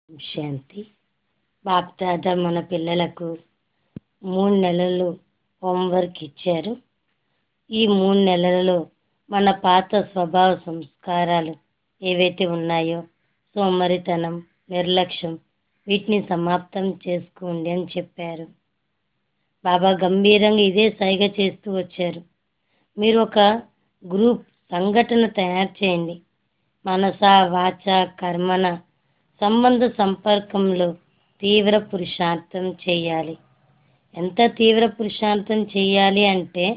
శాంతి బాప్దాద మన పిల్లలకు మూడు నెలలు హోంవర్క్ ఇచ్చారు ఈ మూడు నెలలలో మన పాత స్వభావ సంస్కారాలు ఏవైతే ఉన్నాయో సోమరితనం నిర్లక్ష్యం వీటిని సమాప్తం చేసుకోండి అని చెప్పారు బాబా గంభీరంగా ఇదే సైగ చేస్తూ వచ్చారు మీరు ఒక గ్రూప్ సంఘటన తయారు చేయండి మనస వాచ కర్మన సంబంధ సంపర్కంలో తీవ్ర పురుషార్థం చేయాలి ఎంత తీవ్ర పురుషార్థం చేయాలి అంటే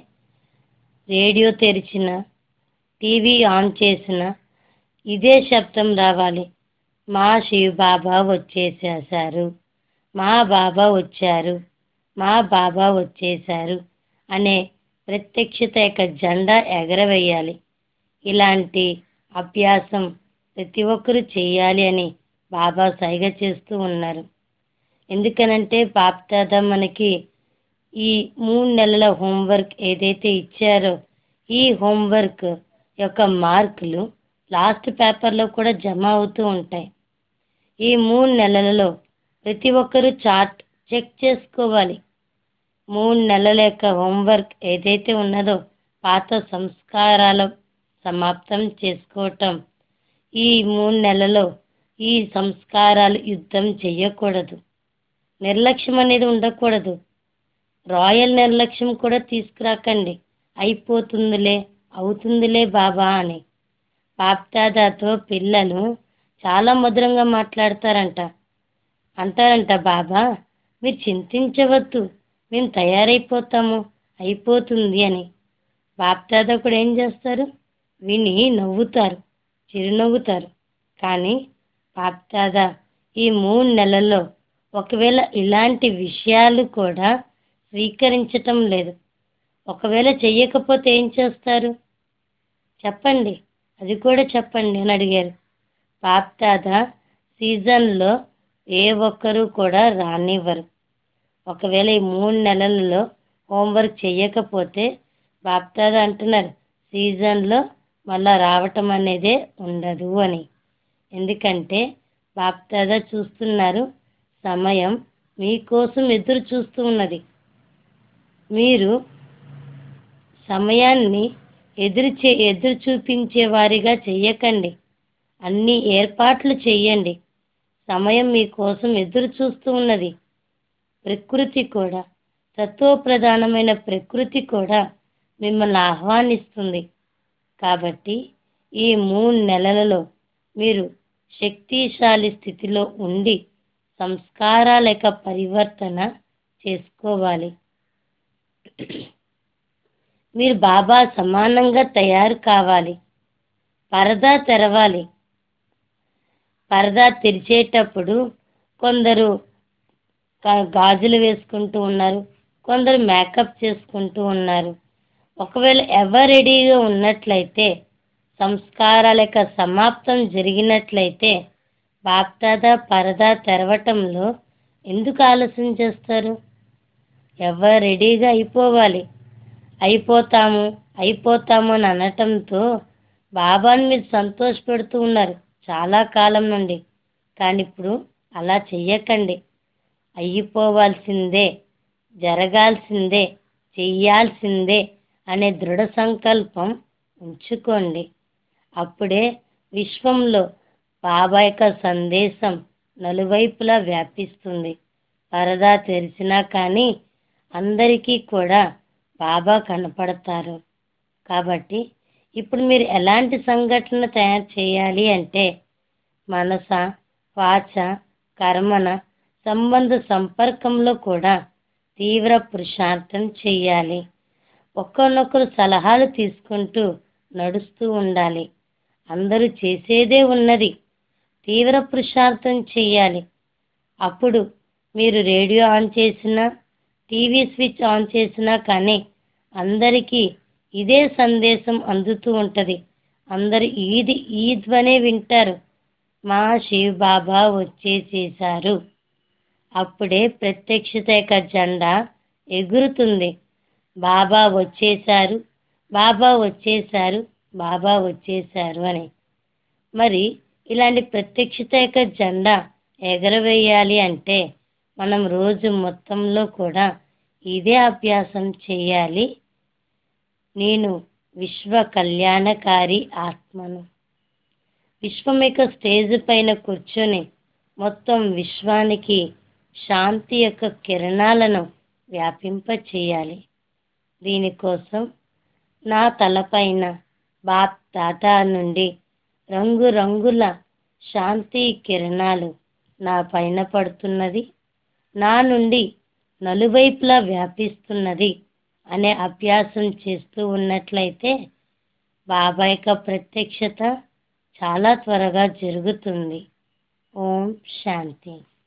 రేడియో తెరిచిన టీవీ ఆన్ చేసిన ఇదే శబ్దం రావాలి మా శివ బాబా వచ్చేసేసారు మా బాబా వచ్చారు మా బాబా వచ్చేసారు అనే ప్రత్యక్షత యొక్క జెండా ఎగరవేయాలి ఇలాంటి అభ్యాసం ప్రతి ఒక్కరూ చేయాలి అని బాబా సైగ చేస్తూ ఉన్నారు ఎందుకనంటే బాప్దాద మనకి ఈ మూడు నెలల హోంవర్క్ ఏదైతే ఇచ్చారో ఈ హోంవర్క్ యొక్క మార్కులు లాస్ట్ పేపర్లో కూడా జమ అవుతూ ఉంటాయి ఈ మూడు నెలలలో ప్రతి ఒక్కరూ చార్ట్ చెక్ చేసుకోవాలి మూడు నెలల యొక్క హోంవర్క్ ఏదైతే ఉన్నదో పాత సంస్కారాల సమాప్తం చేసుకోవటం ఈ మూడు నెలలో ఈ సంస్కారాలు యుద్ధం చెయ్యకూడదు నిర్లక్ష్యం అనేది ఉండకూడదు రాయల్ నిర్లక్ష్యం కూడా తీసుకురాకండి అయిపోతుందిలే అవుతుందిలే బాబా అని బాప్దాదాతో పిల్లలు చాలా మధురంగా మాట్లాడతారంట అంటారంట బాబా మీరు చింతించవద్దు మేము తయారైపోతాము అయిపోతుంది అని బాప్దాదా కూడా ఏం చేస్తారు విని నవ్వుతారు చిరునవ్వుతారు కానీ బాప్దాదా ఈ మూడు నెలల్లో ఒకవేళ ఇలాంటి విషయాలు కూడా స్వీకరించటం లేదు ఒకవేళ చెయ్యకపోతే ఏం చేస్తారు చెప్పండి అది కూడా చెప్పండి అని అడిగారు బాప్దాదా సీజన్లో ఏ ఒక్కరూ కూడా రానివ్వరు ఒకవేళ ఈ మూడు నెలలలో హోంవర్క్ చెయ్యకపోతే బాప్దాదా అంటున్నారు సీజన్లో మళ్ళా రావటం అనేదే ఉండదు అని ఎందుకంటే బాప్దాదా చూస్తున్నారు సమయం మీకోసం ఎదురు చూస్తూ ఉన్నది మీరు సమయాన్ని ఎదురు చే ఎదురు చూపించే వారిగా చెయ్యకండి అన్ని ఏర్పాట్లు చెయ్యండి సమయం మీకోసం ఎదురు చూస్తూ ఉన్నది ప్రకృతి కూడా తత్వప్రధానమైన ప్రకృతి కూడా మిమ్మల్ని ఆహ్వానిస్తుంది కాబట్టి ఈ మూడు నెలలలో మీరు శక్తిశాలి స్థితిలో ఉండి సంస్కారాల యొక్క పరివర్తన చేసుకోవాలి మీరు బాబా సమానంగా తయారు కావాలి పరదా తెరవాలి పరదా తెరిచేటప్పుడు కొందరు గాజులు వేసుకుంటూ ఉన్నారు కొందరు మేకప్ చేసుకుంటూ ఉన్నారు ఒకవేళ ఎవరు రెడీగా ఉన్నట్లయితే సంస్కారాల యొక్క సమాప్తం జరిగినట్లయితే బాప్దాదా పరదా తెరవటంలో ఎందుకు ఆలస్యం చేస్తారు ఎవరు రెడీగా అయిపోవాలి అయిపోతాము అయిపోతాము అని అనటంతో బాబాని మీరు సంతోషపెడుతూ ఉన్నారు చాలా కాలం నుండి కానీ ఇప్పుడు అలా చెయ్యకండి అయిపోవాల్సిందే జరగాల్సిందే చెయ్యాల్సిందే అనే దృఢ సంకల్పం ఉంచుకోండి అప్పుడే విశ్వంలో బాబా యొక్క సందేశం నలువైపులా వ్యాపిస్తుంది పరదా తెరిచినా కానీ అందరికీ కూడా బాబా కనపడతారు కాబట్టి ఇప్పుడు మీరు ఎలాంటి సంఘటన తయారు చేయాలి అంటే మనస వాచ కర్మన సంబంధ సంపర్కంలో కూడా తీవ్ర పురుషార్థం చేయాలి ఒకరినొకరు సలహాలు తీసుకుంటూ నడుస్తూ ఉండాలి అందరూ చేసేదే ఉన్నది తీవ్ర పురుషార్థం చేయాలి అప్పుడు మీరు రేడియో ఆన్ చేసినా టీవీ స్విచ్ ఆన్ చేసినా కానీ అందరికీ ఇదే సందేశం అందుతూ ఉంటుంది అందరు ఈది ఈ ధ్వనే వింటారు మా శివ్ బాబా వచ్చేసేసారు అప్పుడే ప్రత్యక్షత యొక్క జెండా ఎగురుతుంది బాబా వచ్చేసారు బాబా వచ్చేసారు బాబా వచ్చేసారు అని మరి ఇలాంటి ప్రత్యక్షత యొక్క జెండా ఎగరవేయాలి అంటే మనం రోజు మొత్తంలో కూడా ఇదే అభ్యాసం చేయాలి నేను విశ్వ కళ్యాణకారి ఆత్మను విశ్వం యొక్క స్టేజ్ పైన కూర్చొని మొత్తం విశ్వానికి శాంతి యొక్క కిరణాలను వ్యాపింప చేయాలి దీనికోసం నా తలపైన బాప్ తాత నుండి రంగురంగుల శాంతి కిరణాలు నా పైన పడుతున్నది నా నుండి నలువైపులా వ్యాపిస్తున్నది అనే అభ్యాసం చేస్తూ ఉన్నట్లయితే బాబా యొక్క ప్రత్యక్షత చాలా త్వరగా జరుగుతుంది ఓం శాంతి